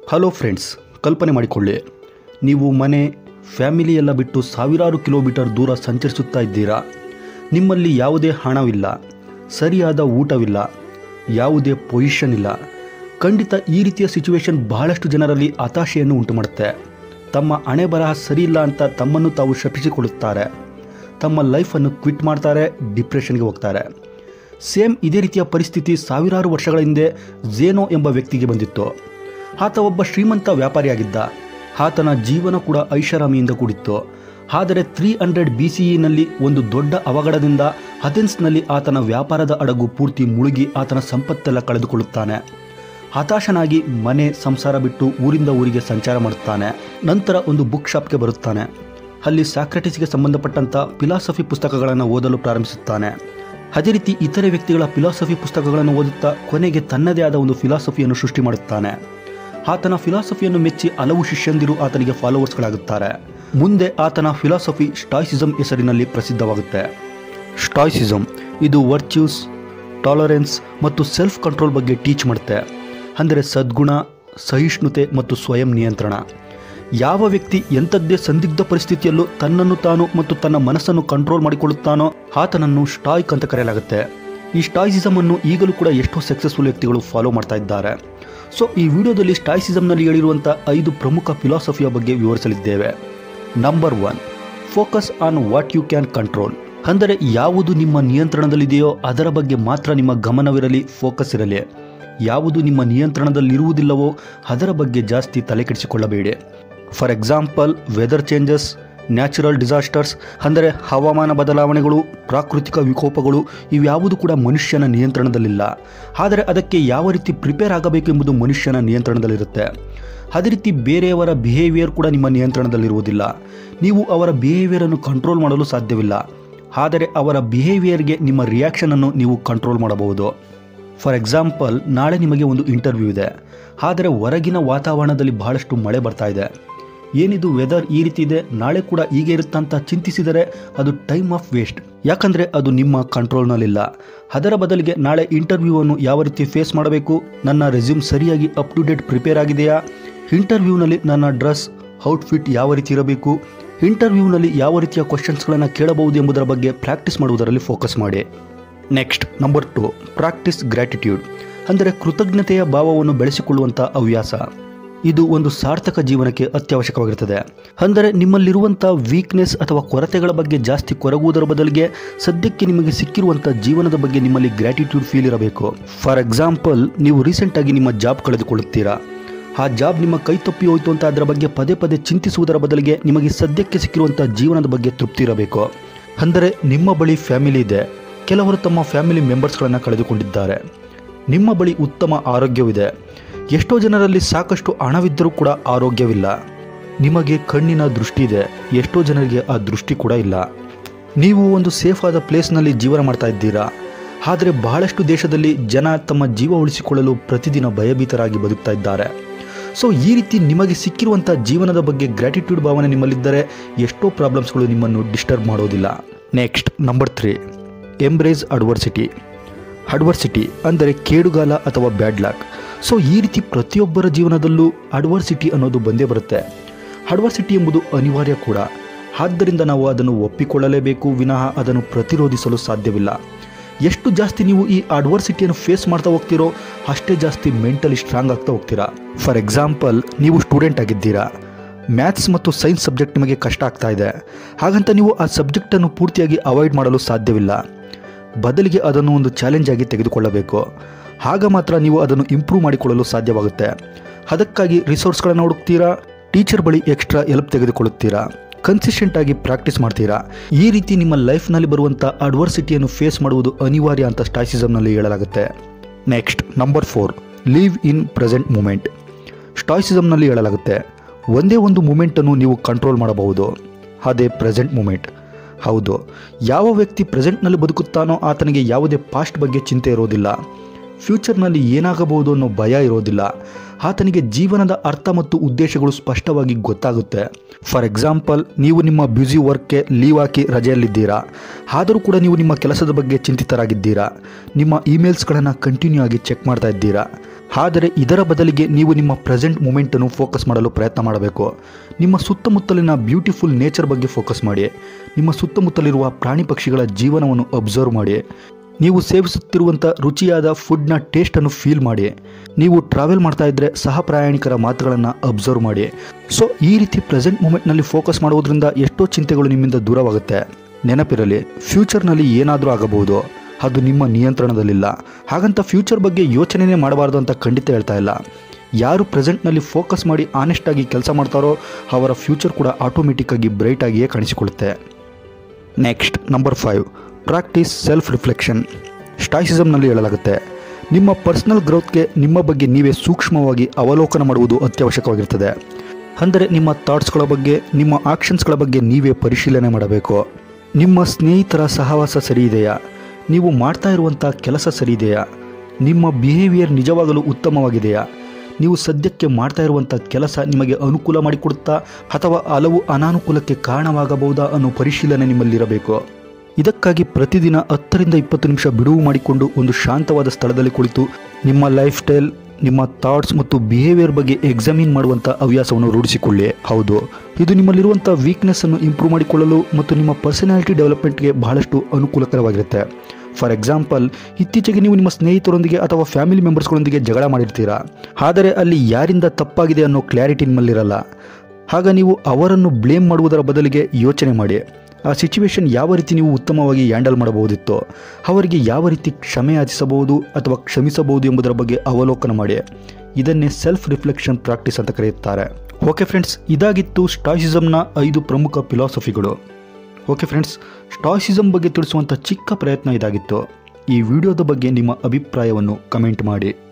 hello friends ಕಲ್ಪನೆ ಮಾಡಿಕೊಳ್ಳಿ ನೀವು ಮನೆ ಫ್ಯಾಮಿಲಿ ಎಲ್ಲ ಬಿಟ್ಟು ಸಾವಿರಾರು ಕಿಲೋಮೀಟರ್ ದೂರ ಸಂಚರಿಸುತ್ತಾ ಇದ್ದೀರಾ ನಿಮ್ಮಲ್ಲಿ ಯಾವುದೇ ಹಣವಿಲ್ಲ ಸರಿಯಾದ ಊಟವಿಲ್ಲ ಯಾವುದೇ ಪೊಸಿಷನ್ ಇಲ್ಲ ಖಂಡಿತ ಈ ರೀತಿಯ ಸಿಚುವೇಶನ್ ಬಹಳಷ್ಟು ಜನರಲ್ಲಿ ಹತಾಶೆಯನ್ನು ಉಂಟು ಮಾಡುತ್ತೆ ತಮ್ಮ ಹಣೆ ಬರಹ ಸರಿಯಿಲ್ಲ ಅಂತ ತಮ್ಮನ್ನು ತಾವು ಶಪಿಸಿಕೊಳ್ಳುತ್ತಾರೆ ತಮ್ಮ ಲೈಫನ್ನು ಕ್ವಿಟ್ ಮಾಡ್ತಾರೆ ಡಿಪ್ರೆಷನ್ಗೆ ಹೋಗ್ತಾರೆ ಸೇಮ್ ಇದೇ ರೀತಿಯ ಪರಿಸ್ಥಿತಿ ಸಾವಿರಾರು ವರ್ಷಗಳ ಹಿಂದೆ ಝೇನೋ ಎಂಬ ವ್ಯಕ್ತಿಗೆ ಬಂದಿತ್ತು ಆತ ಒಬ್ಬ ಶ್ರೀಮಂತ ವ್ಯಾಪಾರಿಯಾಗಿದ್ದ ಆತನ ಜೀವನ ಕೂಡ ಐಷಾರಾಮಿಯಿಂದ ಕೂಡಿತ್ತು ಆದರೆ ತ್ರೀ ಹಂಡ್ರೆಡ್ ಬಿ ಸಿ ಇನಲ್ಲಿ ಒಂದು ದೊಡ್ಡ ಅವಘಡದಿಂದ ಅಥೆನ್ಸ್ನಲ್ಲಿ ಆತನ ವ್ಯಾಪಾರದ ಹಡಗು ಪೂರ್ತಿ ಮುಳುಗಿ ಆತನ ಸಂಪತ್ತೆಲ್ಲ ಕಳೆದುಕೊಳ್ಳುತ್ತಾನೆ ಹತಾಶನಾಗಿ ಮನೆ ಸಂಸಾರ ಬಿಟ್ಟು ಊರಿಂದ ಊರಿಗೆ ಸಂಚಾರ ಮಾಡುತ್ತಾನೆ ನಂತರ ಒಂದು ಬುಕ್ ಶಾಪ್ಗೆ ಬರುತ್ತಾನೆ ಅಲ್ಲಿ ಸಾಕ್ರೆಟಿಸ್ಗೆ ಸಂಬಂಧಪಟ್ಟಂಥ ಫಿಲಾಸಫಿ ಪುಸ್ತಕಗಳನ್ನು ಓದಲು ಪ್ರಾರಂಭಿಸುತ್ತಾನೆ ಅದೇ ರೀತಿ ಇತರೆ ವ್ಯಕ್ತಿಗಳ ಫಿಲಾಸಫಿ ಪುಸ್ತಕಗಳನ್ನು ಓದುತ್ತಾ ಕೊನೆಗೆ ತನ್ನದೇ ಆದ ಒಂದು ಫಿಲಾಸಫಿಯನ್ನು ಸೃಷ್ಟಿ ಮಾಡುತ್ತಾನೆ ಆತನ ಫಿಲಾಸಫಿಯನ್ನು ಮೆಚ್ಚಿ ಹಲವು ಶಿಷ್ಯಂದಿರು ಆತನಿಗೆ ಫಾಲೋವರ್ಸ್ಗಳಾಗುತ್ತಾರೆ ಮುಂದೆ ಆತನ ಫಿಲಾಸಫಿ ಸ್ಟಾಯ್ಸಿಸಮ್ ಹೆಸರಿನಲ್ಲಿ ಪ್ರಸಿದ್ಧವಾಗುತ್ತೆ ಸ್ಟಾಯ್ಸಿಸಮ್ ಇದು ವರ್ಚ್ಯೂಸ್ ಟಾಲರೆನ್ಸ್ ಮತ್ತು ಸೆಲ್ಫ್ ಕಂಟ್ರೋಲ್ ಬಗ್ಗೆ ಟೀಚ್ ಮಾಡುತ್ತೆ ಅಂದರೆ ಸದ್ಗುಣ ಸಹಿಷ್ಣುತೆ ಮತ್ತು ಸ್ವಯಂ ನಿಯಂತ್ರಣ ಯಾವ ವ್ಯಕ್ತಿ ಎಂಥದ್ದೇ ಸಂದಿಗ್ಧ ಪರಿಸ್ಥಿತಿಯಲ್ಲೂ ತನ್ನನ್ನು ತಾನು ಮತ್ತು ತನ್ನ ಮನಸ್ಸನ್ನು ಕಂಟ್ರೋಲ್ ಮಾಡಿಕೊಳ್ಳುತ್ತಾನೋ ಆತನನ್ನು ಸ್ಟಾಯ್ಕ್ ಅಂತ ಕರೆಯಲಾಗುತ್ತೆ ಈ ಸ್ಟಾಯ್ಸಿಸಮ್ ಅನ್ನು ಈಗಲೂ ಕೂಡ ಎಷ್ಟೋ ಸಕ್ಸಸ್ಫುಲ್ ವ್ಯಕ್ತಿಗಳು ಫಾಲೋ ಮಾಡ್ತಾ ಇದ್ದಾರೆ ಸೊ ಈ ವಿಡಿಯೋದಲ್ಲಿ ಸ್ಟಾಯ್ಸಿಸಮ್ನಲ್ಲಿ ಹೇಳಿರುವಂಥ ಐದು ಪ್ರಮುಖ ಫಿಲಾಸಫಿಯ ಬಗ್ಗೆ ವಿವರಿಸಲಿದ್ದೇವೆ number one focus on what you can control ಅಂದರೆ ಯಾವುದು ನಿಮ್ಮ ನಿಯಂತ್ರಣದಲ್ಲಿದೆಯೋ ಅದರ ಬಗ್ಗೆ ಮಾತ್ರ ನಿಮ್ಮ ಗಮನವಿರಲಿ ಫೋಕಸ್ ಇರಲಿ ಯಾವುದು ನಿಮ್ಮ ನಿಯಂತ್ರಣದಲ್ಲಿರುವುದಿಲ್ಲವೋ ಅದರ ಬಗ್ಗೆ ಜಾಸ್ತಿ ತಲೆ ಕೆಡಿಸಿಕೊಳ್ಳಬೇಡಿ for example weather changes natural disasters ಅಂದರೆ ಹವಾಮಾನ ಬದಲಾವಣೆಗಳು ಪ್ರಾಕೃತಿಕ ವಿಕೋಪಗಳು ಇವ್ಯಾವುದು ಕೂಡ ಮನುಷ್ಯನ ನಿಯಂತ್ರಣದಲ್ಲಿಲ್ಲ ಆದರೆ ಅದಕ್ಕೆ ಯಾವ ರೀತಿ ಪ್ರಿಪೇರ್ ಆಗಬೇಕೆಂಬುದು ಮನುಷ್ಯನ ನಿಯಂತ್ರಣದಲ್ಲಿರುತ್ತೆ ಅದೇ ರೀತಿ ಬೇರೆಯವರ ಬಿಹೇವಿಯರ್ ಕೂಡ ನಿಮ್ಮ ನಿಯಂತ್ರಣದಲ್ಲಿರುವುದಿಲ್ಲ ನೀವು ಅವರ ಬಿಹೇವಿಯರನ್ನು ಕಂಟ್ರೋಲ್ ಮಾಡಲು ಸಾಧ್ಯವಿಲ್ಲ ಆದರೆ ಅವರ ಬಿಹೇವಿಯರ್ಗೆ ನಿಮ್ಮ ರಿಯಾಕ್ಷನನ್ನು ನೀವು ಕಂಟ್ರೋಲ್ ಮಾಡಬಹುದು ಫಾರ್ ಎಕ್ಸಾಂಪಲ್ ನಾಳೆ ನಿಮಗೆ ಒಂದು ಇಂಟರ್ವ್ಯೂ ಇದೆ ಆದರೆ ಹೊರಗಿನ ವಾತಾವರಣದಲ್ಲಿ ಬಹಳಷ್ಟು ಮಳೆ ಬರ್ತಾ ಇದೆ ಏನಿದು ವೆದರ್ ಈ ರೀತಿ ಇದೆ ನಾಳೆ ಕೂಡ ಹೀಗೆ ಇರುತ್ತಂತ ಚಿಂತಿಸಿದರೆ ಅದು ಟೈಮ್ ಆಫ್ ವೇಸ್ಟ್ ಯಾಕಂದರೆ ಅದು ನಿಮ್ಮ ಕಂಟ್ರೋಲ್ನಲ್ಲಿಲ್ಲ ಅದರ ಬದಲಿಗೆ ನಾಳೆ ಇಂಟರ್ವ್ಯೂವನ್ನು ಯಾವ ರೀತಿ ಫೇಸ್ ಮಾಡಬೇಕು ನನ್ನ ರೆಸ್ಯೂಮ್ ಸರಿಯಾಗಿ ಅಪ್ ಟು ಡೇಟ್ ಪ್ರಿಪೇರ್ ಆಗಿದೆಯಾ ಇಂಟರ್ವ್ಯೂನಲ್ಲಿ ನನ್ನ ಡ್ರೆಸ್ ಔಟ್ಫಿಟ್ ಯಾವ ರೀತಿ ಇರಬೇಕು ಇಂಟರ್ವ್ಯೂನಲ್ಲಿ ಯಾವ ರೀತಿಯ ಕ್ವಶನ್ಸ್ಗಳನ್ನು ಕೇಳಬಹುದು ಎಂಬುದರ ಬಗ್ಗೆ ಪ್ರಾಕ್ಟೀಸ್ ಮಾಡುವುದರಲ್ಲಿ ಫೋಕಸ್ ಮಾಡಿ next number two practice gratitude ಅಂದರೆ ಕೃತಜ್ಞತೆಯ ಭಾವವನ್ನು ಬೆಳೆಸಿಕೊಳ್ಳುವಂಥ ಹವ್ಯಾಸ ಇದು ಒಂದು ಸಾರ್ಥಕ ಜೀವನಕ್ಕೆ ಅತ್ಯವಶ್ಯಕವಾಗಿರುತ್ತದೆ ಅಂದರೆ ನಿಮ್ಮಲ್ಲಿರುವಂಥ ವೀಕ್ನೆಸ್ ಅಥವಾ ಕೊರತೆಗಳ ಬಗ್ಗೆ ಜಾಸ್ತಿ ಕೊರಗುವುದರ ಬದಲಿಗೆ ಸದ್ಯಕ್ಕೆ ನಿಮಗೆ ಸಿಕ್ಕಿರುವಂಥ ಜೀವನದ ಬಗ್ಗೆ ನಿಮ್ಮಲ್ಲಿ ಗ್ರ್ಯಾಟಿಟ್ಯೂಡ್ ಫೀಲ್ ಇರಬೇಕು ಫಾರ್ ಎಕ್ಸಾಂಪಲ್ ನೀವು ರೀಸೆಂಟಾಗಿ ನಿಮ್ಮ ಜಾಬ್ ಕಳೆದುಕೊಳ್ಳುತ್ತೀರಾ ಆ ಜಾಬ್ ನಿಮ್ಮ ಕೈ ತಪ್ಪಿ ಹೋಯಿತು ಅಂತ ಅದರ ಬಗ್ಗೆ ಪದೇ ಪದೇ ಚಿಂತಿಸುವುದರ ಬದಲಿಗೆ ನಿಮಗೆ ಸದ್ಯಕ್ಕೆ ಸಿಕ್ಕಿರುವಂಥ ಜೀವನದ ಬಗ್ಗೆ ತೃಪ್ತಿ ಇರಬೇಕು ಅಂದರೆ ನಿಮ್ಮ ಬಳಿ ಫ್ಯಾಮಿಲಿ ಇದೆ ಕೆಲವರು ತಮ್ಮ ಫ್ಯಾಮಿಲಿ ಮೆಂಬರ್ಸ್ಗಳನ್ನು ಕಳೆದುಕೊಂಡಿದ್ದಾರೆ ನಿಮ್ಮ ಬಳಿ ಉತ್ತಮ ಆರೋಗ್ಯವಿದೆ ಎಷ್ಟೋ ಜನರಲ್ಲಿ ಸಾಕಷ್ಟು ಹಣವಿದ್ದರೂ ಕೂಡ ಆರೋಗ್ಯವಿಲ್ಲ ನಿಮಗೆ ಕಣ್ಣಿನ ದೃಷ್ಟಿ ಇದೆ ಎಷ್ಟೋ ಜನರಿಗೆ ಆ ದೃಷ್ಟಿ ಕೂಡ ಇಲ್ಲ ನೀವು ಒಂದು ಸೇಫ್ ಆದ ಪ್ಲೇಸ್ನಲ್ಲಿ ಜೀವನ ಮಾಡ್ತಾ ಇದ್ದೀರಾ ಆದರೆ ಬಹಳಷ್ಟು ದೇಶದಲ್ಲಿ ಜನ ತಮ್ಮ ಜೀವ ಉಳಿಸಿಕೊಳ್ಳಲು ಪ್ರತಿದಿನ ಭಯಭೀತರಾಗಿ ಬದುಕ್ತಾ ಇದ್ದಾರೆ ಸೊ ಈ ರೀತಿ ನಿಮಗೆ ಸಿಕ್ಕಿರುವಂಥ ಜೀವನದ ಬಗ್ಗೆ ಗ್ರ್ಯಾಟಿಟ್ಯೂಡ್ ಭಾವನೆ ನಿಮ್ಮಲ್ಲಿದ್ದರೆ ಎಷ್ಟೋ ಪ್ರಾಬ್ಲಮ್ಸ್ಗಳು ನಿಮ್ಮನ್ನು ಡಿಸ್ಟರ್ಬ್ ಮಾಡೋದಿಲ್ಲ next number three embrace adversity adversity ಅಂದರೆ ಕೇಡುಗಾಲ ಅಥವಾ ಬ್ಯಾಡ್ ಲಾಕ್ ಸೊ ಈ ರೀತಿ ಪ್ರತಿಯೊಬ್ಬರ ಜೀವನದಲ್ಲೂ ಅಡ್ವರ್ಸಿಟಿ ಅನ್ನೋದು ಬಂದೇ ಬರುತ್ತೆ ಅಡ್ವರ್ಸಿಟಿ ಎಂಬುದು ಅನಿವಾರ್ಯ ಕೂಡ ಆದ್ದರಿಂದ ನಾವು ಅದನ್ನು ಒಪ್ಪಿಕೊಳ್ಳಲೇಬೇಕು ವಿನಃ ಅದನ್ನು ಪ್ರತಿರೋಧಿಸಲು ಸಾಧ್ಯವಿಲ್ಲ ಎಷ್ಟು ಜಾಸ್ತಿ ನೀವು ಈ ಅಡ್ವರ್ಸಿಟಿಯನ್ನು ಫೇಸ್ ಮಾಡ್ತಾ ಹೋಗ್ತೀರೋ ಅಷ್ಟೇ ಜಾಸ್ತಿ ಮೆಂಟಲಿ ಸ್ಟ್ರಾಂಗ್ ಆಗ್ತಾ ಹೋಗ್ತೀರಾ ಫಾರ್ ಎಕ್ಸಾಂಪಲ್ ನೀವು ಸ್ಟೂಡೆಂಟ್ ಆಗಿದ್ದೀರಾ ಮ್ಯಾಥ್ಸ್ ಮತ್ತು ಸೈನ್ಸ್ ಸಬ್ಜೆಕ್ಟ್ ನಿಮಗೆ ಕಷ್ಟ ಆಗ್ತಾ ಇದೆ ಹಾಗಂತ ನೀವು ಆ ಸಬ್ಜೆಕ್ಟನ್ನು ಪೂರ್ತಿಯಾಗಿ ಅವಾಯ್ಡ್ ಮಾಡಲು ಸಾಧ್ಯವಿಲ್ಲ ಬದಲಿಗೆ ಅದನ್ನು ಒಂದು ಚಾಲೆಂಜ್ ಆಗಿ ತೆಗೆದುಕೊಳ್ಳಬೇಕು ಆಗ ಮಾತ್ರ ನೀವು ಅದನ್ನು ಇಂಪ್ರೂವ್ ಮಾಡಿಕೊಳ್ಳಲು ಸಾಧ್ಯವಾಗುತ್ತೆ ಅದಕ್ಕಾಗಿ ರಿಸೋರ್ಸ್ಗಳನ್ನು ಹುಡುಕ್ತೀರಾ ಟೀಚರ್ ಬಳಿ ಎಕ್ಸ್ಟ್ರಾ ಎಲ್ಪ್ ತೆಗೆದುಕೊಳ್ಳುತ್ತೀರಾ ಕನ್ಸಿಸ್ಟೆಂಟ್ ಆಗಿ ಪ್ರಾಕ್ಟೀಸ್ ಮಾಡ್ತೀರಾ ಈ ರೀತಿ ನಿಮ್ಮ ಲೈಫ್ನಲ್ಲಿ ಬರುವಂಥ ಅಡ್ವರ್ಸಿಟಿಯನ್ನು ಫೇಸ್ ಮಾಡುವುದು ಅನಿವಾರ್ಯ ಅಂತ ಸ್ಟಾಯ್ಸಿಸಮ್ನಲ್ಲಿ ಹೇಳಲಾಗುತ್ತೆ next number four live in present moment ಸ್ಟಾಯ್ಸಿಸಮ್ನಲ್ಲಿ ಹೇಳಲಾಗುತ್ತೆ ಒಂದೇ ಒಂದು ಮೂಮೆಂಟನ್ನು ನೀವು ಕಂಟ್ರೋಲ್ ಮಾಡಬಹುದು ಅದೇ ಪ್ರೆಸೆಂಟ್ ಮೂಮೆಂಟ್ ಹೌದು ಯಾವ ವ್ಯಕ್ತಿ ಪ್ರೆಸೆಂಟ್ನಲ್ಲಿ ಬದುಕುತ್ತಾನೋ ಆತನಿಗೆ ಯಾವುದೇ ಪಾಸ್ಟ್ ಬಗ್ಗೆ ಚಿಂತೆ ಇರೋದಿಲ್ಲ ಫ್ಯೂಚರ್ನಲ್ಲಿ ಏನಾಗಬಹುದು ಅನ್ನೋ ಭಯ ಇರೋದಿಲ್ಲ ಆತನಿಗೆ ಜೀವನದ ಅರ್ಥ ಮತ್ತು ಉದ್ದೇಶಗಳು ಸ್ಪಷ್ಟವಾಗಿ ಗೊತ್ತಾಗುತ್ತೆ ಫಾರ್ ಎಕ್ಸಾಂಪಲ್ ನೀವು ನಿಮ್ಮ ಬ್ಯುಸಿ ವರ್ಕ್ಗೆ ಲೀವ್ ಹಾಕಿ ರಜೆಯಲ್ಲಿದ್ದೀರಾ ಆದರೂ ಕೂಡ ನೀವು ನಿಮ್ಮ ಕೆಲಸದ ಬಗ್ಗೆ ಚಿಂತಿತರಾಗಿದ್ದೀರಾ ನಿಮ್ಮ ಇಮೇಲ್ಸ್ಗಳನ್ನು ಕಂಟಿನ್ಯೂ ಆಗಿ ಚೆಕ್ ಮಾಡ್ತಾ ಇದ್ದೀರಾ ಆದರೆ ಇದರ ಬದಲಿಗೆ ನೀವು ನಿಮ್ಮ ಪ್ರೆಸೆಂಟ್ ಮೂಮೆಂಟನ್ನು ಫೋಕಸ್ ಮಾಡಲು ಪ್ರಯತ್ನ ಮಾಡಬೇಕು ನಿಮ್ಮ ಸುತ್ತಮುತ್ತಲಿನ ಬ್ಯೂಟಿಫುಲ್ ನೇಚರ್ ಬಗ್ಗೆ ಫೋಕಸ್ ಮಾಡಿ ನಿಮ್ಮ ಸುತ್ತಮುತ್ತಲಿರುವ ಪ್ರಾಣಿ ಪಕ್ಷಿಗಳ ಜೀವನವನ್ನು ಅಬ್ಸರ್ವ್ ಮಾಡಿ ನೀವು ಸೇವಿಸುತ್ತಿರುವಂಥ ರುಚಿಯಾದ ಫುಡ್ನ ಟೇಸ್ಟನ್ನು ಫೀಲ್ ಮಾಡಿ ನೀವು ಟ್ರಾವೆಲ್ ಮಾಡ್ತಾ ಇದ್ದರೆ ಸಹ ಪ್ರಯಾಣಿಕರ ಮಾತುಗಳನ್ನು ಅಬ್ಸರ್ವ್ ಮಾಡಿ ಸೊ ಈ ರೀತಿ ಪ್ರೆಸೆಂಟ್ ಮೂಮೆಂಟ್ನಲ್ಲಿ ಫೋಕಸ್ ಮಾಡುವುದರಿಂದ ಎಷ್ಟೋ ಚಿಂತೆಗಳು ನಿಮ್ಮಿಂದ ದೂರವಾಗುತ್ತೆ ನೆನಪಿರಲಿ ಫ್ಯೂಚರ್ನಲ್ಲಿ ಏನಾದರೂ ಆಗಬಹುದು ಅದು ನಿಮ್ಮ ನಿಯಂತ್ರಣದಲ್ಲಿಲ್ಲ ಹಾಗಂತ ಫ್ಯೂಚರ್ ಬಗ್ಗೆ ಯೋಚನೆನೇ ಮಾಡಬಾರ್ದು ಅಂತ ಖಂಡಿತ ಹೇಳ್ತಾ ಇಲ್ಲ ಯಾರು ಪ್ರೆಸೆಂಟ್ನಲ್ಲಿ ಫೋಕಸ್ ಮಾಡಿ ಆನೆಸ್ಟಾಗಿ ಕೆಲಸ ಮಾಡ್ತಾರೋ ಅವರ ಫ್ಯೂಚರ್ ಕೂಡ ಆಟೋಮೆಟಿಕ್ಕಾಗಿ ಬ್ರೈಟ್ ಆಗಿಯೇ ಕಾಣಿಸಿಕೊಳ್ಳುತ್ತೆ next number five practice self reflection ಸ್ಟಾಯಿಸಿಸಮ್ನಲ್ಲಿ ಹೇಳಲಾಗುತ್ತೆ ನಿಮ್ಮ ಪರ್ಸನಲ್ ಗ್ರೋತ್ಗೆ ನಿಮ್ಮ ಬಗ್ಗೆ ನೀವೇ ಸೂಕ್ಷ್ಮವಾಗಿ ಅವಲೋಕನ ಮಾಡುವುದು ಅತ್ಯವಶ್ಯಕವಾಗಿರ್ತದೆ ಅಂದರೆ ನಿಮ್ಮ ಥಾಟ್ಸ್ಗಳ ಬಗ್ಗೆ ನಿಮ್ಮ ಆಕ್ಷನ್ಸ್ಗಳ ಬಗ್ಗೆ ನೀವೇ ಪರಿಶೀಲನೆ ಮಾಡಬೇಕು ನಿಮ್ಮ ಸ್ನೇಹಿತರ ಸಹವಾಸ ಸರಿ ಇದೆಯಾ ನೀವು ಮಾಡ್ತಾ ಇರುವಂಥ ಕೆಲಸ ಸರಿ ಇದೆಯಾ ನಿಮ್ಮ ಬಿಹೇವಿಯರ್ ನಿಜವಾಗಲೂ ಉತ್ತಮವಾಗಿದೆಯಾ ನೀವು ಸದ್ಯಕ್ಕೆ ಮಾಡ್ತಾ ಇರುವಂಥ ಕೆಲಸ ನಿಮಗೆ ಅನುಕೂಲ ಮಾಡಿಕೊಡುತ್ತಾ ಅಥವಾ ಹಲವು ಅನಾನುಕೂಲಕ್ಕೆ ಕಾರಣವಾಗಬಹುದಾ ಅನ್ನೋ ಪರಿಶೀಲನೆ ನಿಮ್ಮಲ್ಲಿರಬೇಕು ಇದಕ್ಕಾಗಿ ಪ್ರತಿದಿನ ಹತ್ತರಿಂದ ಇಪ್ಪತ್ತು ನಿಮಿಷ ಬಿಡುವು ಮಾಡಿಕೊಂಡು ಒಂದು ಶಾಂತವಾದ ಸ್ಥಳದಲ್ಲಿ ಕುಳಿತು ನಿಮ್ಮ ಲೈಫ್ ಸ್ಟೈಲ್ ನಿಮ್ಮ ಥಾಟ್ಸ್ ಮತ್ತು ಬಿಹೇವಿಯರ್ ಬಗ್ಗೆ ಎಕ್ಸಾಮಿನ್ ಮಾಡುವಂಥ ಹವ್ಯಾಸವನ್ನು ರೂಢಿಸಿಕೊಳ್ಳಿ ಹೌದು ಇದು ನಿಮ್ಮಲ್ಲಿರುವಂಥ ವೀಕ್ನೆಸ್ಸನ್ನು ಇಂಪ್ರೂವ್ ಮಾಡಿಕೊಳ್ಳಲು ಮತ್ತು ನಿಮ್ಮ ಪರ್ಸನಾಲಿಟಿ ಡೆವಲಪ್ಮೆಂಟ್ಗೆ ಬಹಳಷ್ಟು ಅನುಕೂಲಕರವಾಗಿರುತ್ತೆ ಫಾರ್ ಎಕ್ಸಾಂಪಲ್ ಇತ್ತೀಚೆಗೆ ನೀವು ನಿಮ್ಮ ಸ್ನೇಹಿತರೊಂದಿಗೆ ಅಥವಾ ಫ್ಯಾಮಿಲಿ ಮೆಂಬರ್ಸ್ಗಳೊಂದಿಗೆ ಜಗಳ ಮಾಡಿರ್ತೀರಾ ಆದರೆ ಅಲ್ಲಿ ಯಾರಿಂದ ತಪ್ಪಾಗಿದೆ ಅನ್ನೋ ಕ್ಲಾರಿಟಿ ನಿಮ್ಮಲ್ಲಿರಲ್ಲ ಆಗ ನೀವು ಅವರನ್ನು ಬ್ಲೇಮ್ ಮಾಡುವುದರ ಬದಲಿಗೆ ಯೋಚನೆ ಮಾಡಿ ಆ ಸಿಚುವೇಶನ್ ಯಾವ ರೀತಿ ನೀವು ಉತ್ತಮವಾಗಿ ಹ್ಯಾಂಡಲ್ ಮಾಡಬಹುದಿತ್ತು ಅವರಿಗೆ ಯಾವ ರೀತಿ ಕ್ಷಮೆ ಯಾಚಿಸಬಹುದು ಅಥವಾ ಕ್ಷಮಿಸಬಹುದು ಎಂಬುದರ ಬಗ್ಗೆ ಅವಲೋಕನ ಮಾಡಿ ಇದನ್ನೇ ಸೆಲ್ಫ್ ರಿಫ್ಲೆಕ್ಷನ್ ಪ್ರಾಕ್ಟೀಸ್ ಅಂತ ಕರೆಯುತ್ತಾರೆ ಓಕೆ ಫ್ರೆಂಡ್ಸ್ ಇದಾಗಿತ್ತು ಸ್ಟಾಯಿಸಿಸಮ್ನ ಐದು ಪ್ರಮುಖ ಫಿಲಾಸಫಿಗಳು ಓಕೆ ಫ್ರೆಂಡ್ಸ್ ಸ್ಟಾಯಿಸಿಸಮ್ ಬಗ್ಗೆ ತಿಳಿಸುವಂಥ ಚಿಕ್ಕ ಪ್ರಯತ್ನ ಇದಾಗಿತ್ತು ಈ ವಿಡಿಯೋದ ಬಗ್ಗೆ ನಿಮ್ಮ ಅಭಿಪ್ರಾಯವನ್ನು ಕಮೆಂಟ್ ಮಾಡಿ